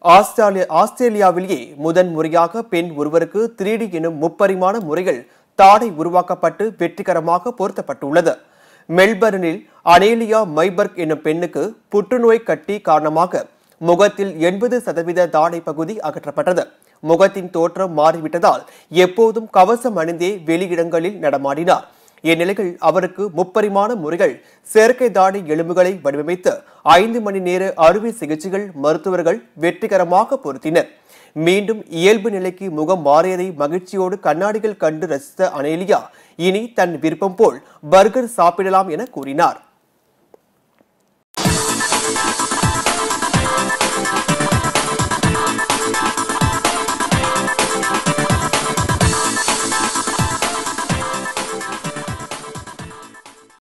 ஆஸ்திரேலிய ஆஸ்திரேலியாவிலேயே முதன் முறையாக பெண் ஒருவருக்கு 3D எனும் முப்பரிமாண முறையில் தாடை உருவாக்கப்பட்டு வெற்றிகரமாக பொருத்தப்பட்டுள்ளது மெல்பர்னில் அனேலியா மைபர்க் எனும் பெண்ணுக்கு புற்றுநோய் கட்டி காரணமாக முகத்தில் எண்பது சதவீத தாடை பகுதி அகற்றப்பட்டது முகத்தின் தோற்றம் மாறிவிட்டதால் எப்போதும் கவசம் அணிந்தே வெளியிடங்களில் நடமாடினார் இந்நிலையில் அவருக்கு முப்பரிமாண முறைகள் செயற்கை தாடை எலும்புகளை வடிவமைத்து ஐந்து மணி நேர அறுவை சிகிச்சைகள் மருத்துவர்கள் வெற்றிகரமாக பொருத்தினர் மீண்டும் இயல்பு நிலைக்கு முகம் மாறியதை மகிழ்ச்சியோடு கண்ணாடிகள் கண்டு ரசித்த அனேலியா இனி தன் விருப்பம் போல் பர்கர் சாப்பிடலாம் என கூறினார்